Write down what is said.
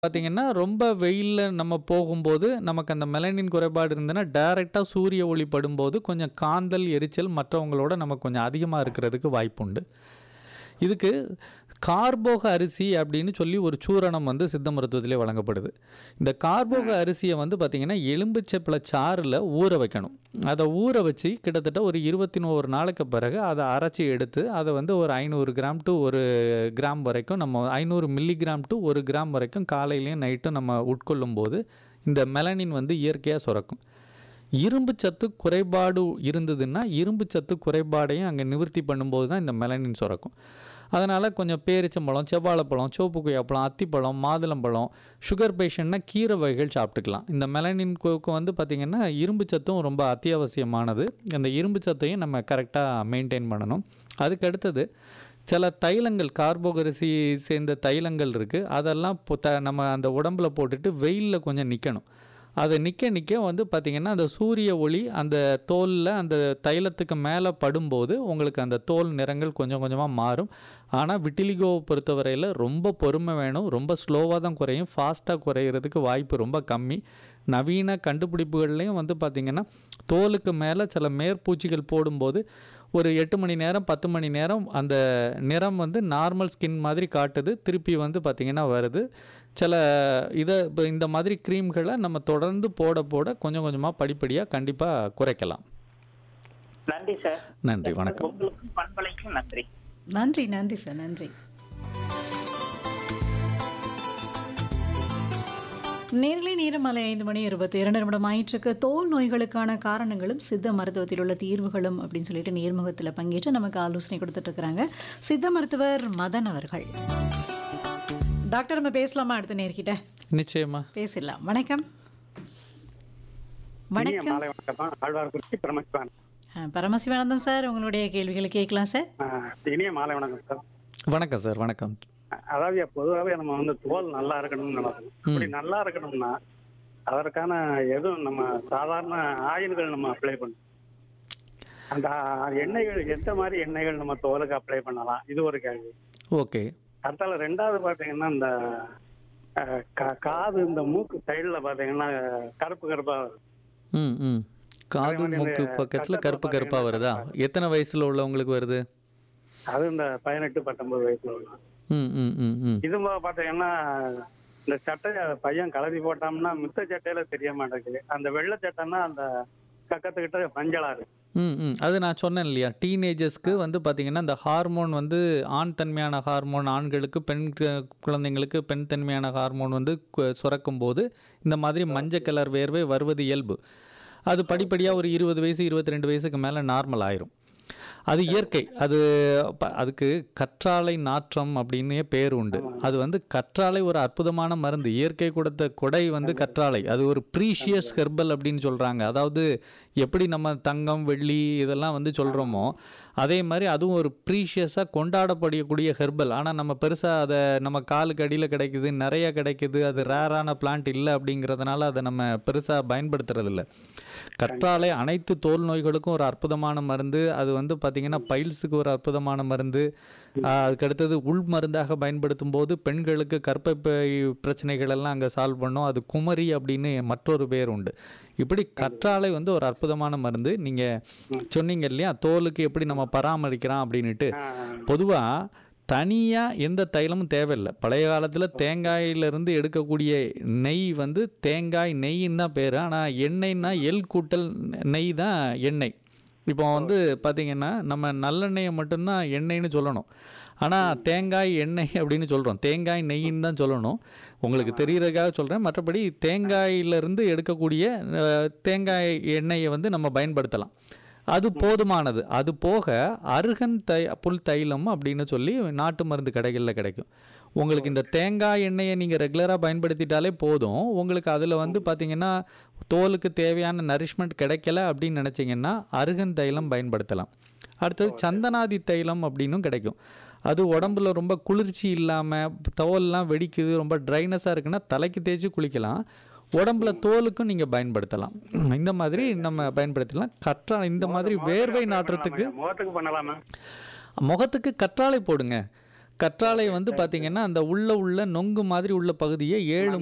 பார்த்தீங்கன்னா, ரொம்ப வெயில்ல நம்ம போகும்போது, நமக்கு அந்த மெலனின் குறைபாடு இருந்ததுன்னா, டைரக்ட்டா சூரிய ஒளி படும்போது, கொஞ்சம் காந்தல், எரிச்சல் மற்றவங்களோட நமக்கு கொஞ்சம் அதிகமா இருக்கிறதுக்கு வாய்ப்புண்டு. இதுக்கு கார்போக அரிசி அப்படின்னு சொல்லி ஒரு சூரணம் வந்து சித்த மருத்துவத்திலே வழங்கப்படுது. இந்த கார்போக ம். அரிசிய வந்து பார்த்தீங்கன்னா, எலும்பிச்சைப்பழ சாறுல ஊற வைக்கணும். அத ஊற வச்சு கிட்டத்தட்ட ஒரு 21 நாளுக்கு பிறகு அத அரைச்சு எடுத்து, அத வந்து ஒரு 500 கிராம் டூ 1 கிராம் வரைக்கும் நம்ம 500 மில்லிகிராம் டூ 1 கிராம் வரைக்கும் காலையிலயும், நைட்டும் நம்ம உட்கொள்ளும்போது, இந்த மெலனின் வந்து இயற்கையா சுரக்கும். இரும்பு சத்து குறைபாடு இருந்ததுன்னா, இரும்பு சத்து குறைபாடையும் அங்க நிவர்த்தி பண்ணும்போது தான் இந்த மெலனின் சுரக்கும். அதனால கொஞ்சம் பேரிச்சம்பழம், செவ்வாழைப்பழம், சிவப்பு கொய்யாப்பழம், அத்திப்பழம், மாதுளம்பழம், சுகர் பேஷண்ட்னா கீரை வகைகள் சாப்பிட்டுக்கலாம். இந்த மெலனின் க்கு வந்து பார்த்தீங்கன்னா, இரும்பு சத்தும் ரொம்ப அத்தியாவசியமானது. அந்த இரும்பு சத்தையும் நம்ம கரெக்ட்டா மெயின்டெயின் பண்ணணும். அதுக்கு அடுத்தது, சில தைலங்கள் கார்போக அரிசி சேர்ந்த தைலங்கள் இருக்கு. அதெல்லாம் பொ த நம்ம அந்த உடம்புல போட்டுட்டு வெயில்ல கொஞ்சம் நிக்கணும். அது நிக்க நிக்க வந்து பார்த்தீங்கன்னா, அந்த சூரிய ஒளி அந்த தோல்ல அந்த தைலத்துக்கு மேல படும்போது, உங்களுக்கு அந்த தோல் நிறங்கள் கொஞ்சம் கொஞ்சமா மாறும். ஆனா, விட்டிலிகோவ பொறுத்தவரையில ரொம்ப பொறுமை வேணும். ரொம்ப ஸ்லோவா தான் குறையும். ஃபாஸ்ட்டா குறையிறதுக்கு வாய்ப்பு ரொம்ப கம்மி. நவீன கண்டுபிடிப்புகள்லயும் வந்து பார்த்தீங்கன்னா, தோலுக்கு மேல சில மேற்பூச்சுகள் போடும்போது, ஒரு 8 மணி நேரம், 10 மணி நேரம் அந்த நிறம் வந்து நார்மல் ஸ்கின் மாதிரி காட்டுது. திருப்பி வந்து பார்த்தீங்கன்னா வருது. சில இத இப்ப இந்த மாதிரி கிரீம்கள நம்ம தொடர்ந்து போட போட கொஞ்சம் கொஞ்சமா படிப்படியா கண்டிப்பா குறைக்கலாம். நன்றி சார். நன்றி. வணக்கம். உங்களுக்கும் பண்பலைக்கும் நன்றி. நன்றி, நன்றி சார். நன்றி. நேர்களே நேரம் மாலை 5 மணி 22 நிமிடம் ஆயிட்டிருக்கு. தோல் நோய்களுக்கான காரணங்களும், சித்த மருத்துவத்தில் உள்ள தீர்வுகளும் அப்படின்னு சொல்லிட்டு நேர்முகத்தில பங்கேற்று நமக்கு ஆலோசனை குடுத்துட்டு இருக்கிறாங்க. சித்த மருத்துவர் மதன் அவர்கள். டாக்டர் நம்ம பேசலாமா அடுத்த நேர்கிட்ட? நிச்சயமா. பேசிடலாம். வணக்கம். இனிய வணக்கம். மாலை வணக்கம்மா. ஆழ்வார்குறிச்சி பரமசிவான். அ பரமசிவானந்தம் சார் உங்களுடைய கேள்விகளை கேட்கலாம் சார். ஆ, இனிய மாலை வணக்கம் சார். வணக்கம் சார். வணக்கம். அதாவது பொதுவாகவே நம்ம வந்து தோல் நல்லா இருக்கணும்னு நினைப்போம். அப்படி ம். நல்லா இருக்கணும்னா, அதற்கான எதுவும் நம்ம சாதாரண ஆயில்கள் நம்ம அப்ளை பண்ணணும். அந்த எண்ணெய்கள் எந்த மாதிரி எண்ணெய்கள் நம்ம தோலுக்கு அப்ளை பண்ணலாம்? இது ஒரு கேள்வி. ஓகே. அடுத்தால 2வது பார்த்தீங்கன்னா, இந்த அ கா காது இந்த மூக்கு சைடுல பார்த்தீங்கன்னா, கருப்பு கருப்பா வரும். ம், ம். அதே காது, மாதிரி இந்த மூக்கு பக்கத்துல கன்னத்துல கருப்பு கருப்பா பார்த்தீங்கன்னா வருதா? கருப்பா எத்தன வயசுல உள்ளவங்களுக்கு வருது? அது இந்த 18, 19 வயசுல உள்ள. ம், ம், ம், ம். இது போக பார்த்தீங்கன்னா, இந்த சட்டைய பையன் கழட்டி போட்டான்னா, மித்த சட்டையில தெரிய மாட்டேங்குது. அந்த வெள்ளை சட்டைன்னா அந்த கக்கத்துக்கிட்ட மஞ்சளா இருக்கு. ம், ம். அது நான் சொன்னேன் இல்லையா? டீனேஜர்ஸ்க்கு வந்து பார்த்தீங்கன்னா, இந்த ஹார்மோன் வந்து ஆண் தன்மையான ஹார்மோன் ஆண்களுக்கு, பெண் க குழந்தைங்களுக்கு பெண் தன்மையான ஹார்மோன் வந்து கு சுரக்கும்போது, இந்த மாதிரி மஞ்ச கலர் வேர்வை வருவது இயல்பு. அது படிப்படியா ஒரு 20 வயசு, 22 வயசுக்கு மேல நார்மல் ஆயிரும். அது இயற்கை. அது ப அதுக்கு கற்றாழை நாற்றம் அப்படின்னே பேர் உண்டு. அது வந்து கற்றாழை ஒரு அற்புதமான மருந்து. இயற்கை கொடுத்த கொடை வந்து கற்றாழை. அது ஒரு ப்ரீஷியஸ் ஹெர்பல் அப்படின்னு சொல்றாங்க. அதாவது எப்படி நம்ம தங்கம், வெள்ளி இதெல்லாம் வந்து சொல்றோமோ, அதே மாரி அதுவும் ஒரு ப்ரீஷியஸா கொண்டாடப்படக்கூடிய ஹெர்பல். ஆனா நம்ம பெருசா அத நம்ம காலுக்கு அடியில கிடைக்குது, நெறைய கிடைக்குது, அது ரேரான பிளான்ட் இல்ல அப்படிங்கிறதுனால அத நம்ம பெருசா பயன்படுத்துறதில்ல. கற்றாழை அனைத்து தோல் நோய்களுக்கும் ஒரு அற்புதமான மருந்து. அது வந்து பார்த்தீங்கன்னா, பைல்ஸுக்கு ஒரு அற்புதமான மருந்து. அ அதுக்கு அடுத்தது உள் மருந்தாக பயன்படுத்தும்போது, பெண்களுக்கு கர்ப்பப்பை பிரச்சனைகள் எல்லாம் அங்க சால்வ் பண்ணும். அது குமரி அப்படின்னு மற்றொரு பேர் உண்டு. இப்படி கற்றாழை வந்து ஒரு அற்புதமான மருந்து. நீங்க சொன்னீங்க இல்லையா? தோலுக்கு எப்படி நம்ம பராமரிக்கலாம் அப்படின்னுட்டு. ஆ, பொதுவா தனியா எந்த தைலமும் தேவையில்ல. பழைய காலத்துல தேங்காயிலிருந்து எடுக்கக்கூடிய நெய் வந்து தேங்காய் நெய்யின்னு தான் பேரு. ஆனா எண்ணெய்னா எள் கூட்டல் நெய் தான் எண்ணெய். இப்போ வந்து பார்த்தீங்கன்னா, நம்ம நல்லெண்ணெய மட்டும் தான் எண்ணெய்ன்னு சொல்லணும். ஆனா தேங்காய் எண்ணெய் அப்படின்னு சொல்றோம். தேங்காய் நெய்யின்னு தான் சொல்லணும். உங்களுக்கு தெரியறதுக்காக சொல்றேன். மற்றபடி தேங்காயிலிருந்து எடுக்கக்கூடிய அ தேங்காய் எண்ணெய வந்து நம்ம பயன்படுத்தலாம். அது போதுமானது. அது போக அருகன் தை புல் தைலம் அப்படின்னு சொல்லி நாட்டு மருந்து கடைகள்ல கிடைக்கும். உங்களுக்கு இந்த தேங்காய் எண்ணெய நீங்க ரெகுலரா பயன்படுத்திட்டாலே போதும். உங்களுக்கு அதுல வந்து பார்த்தீங்கன்னா, தோலுக்கு தேவையான நரிஷ்மென்ட் கிடைக்கல அப்படின்னு நெனச்சீங்கன்னா, அருகன் தைலம் பயன்படுத்தலாம். அடுத்தது சந்தனாதி தைலம் அப்படின்னும் கிடைக்கும். அது உடம்புல ரொம்ப குளிர்ச்சி இல்லாம, தோல்லாம் வெடிக்குது, ரொம்ப ட்ரைனஸா இருக்குன்னா, தலைக்கு தேய்ச்சு குளிக்கலாம். உடம்புல தோலுக்கும் நீங்க பயன்படுத்தலாம். இந்த மாதிரி நம்ம பயன்படுத்தலாம். கற்றாழை இந்த மாதிரி முகத்துக்கு வேர்வை apply நாற்றத்துக்கு பண்ணலாமா? முகத்துக்கு பண்ணலாமா? முகத்துக்கு கற்றாழை போடுங்க. கற்றாழை வந்து பார்த்தீங்கன்னா அந்த உள்ள உள்ள நொங்கு மாதிரி உள்ள பகுதியை ஏழு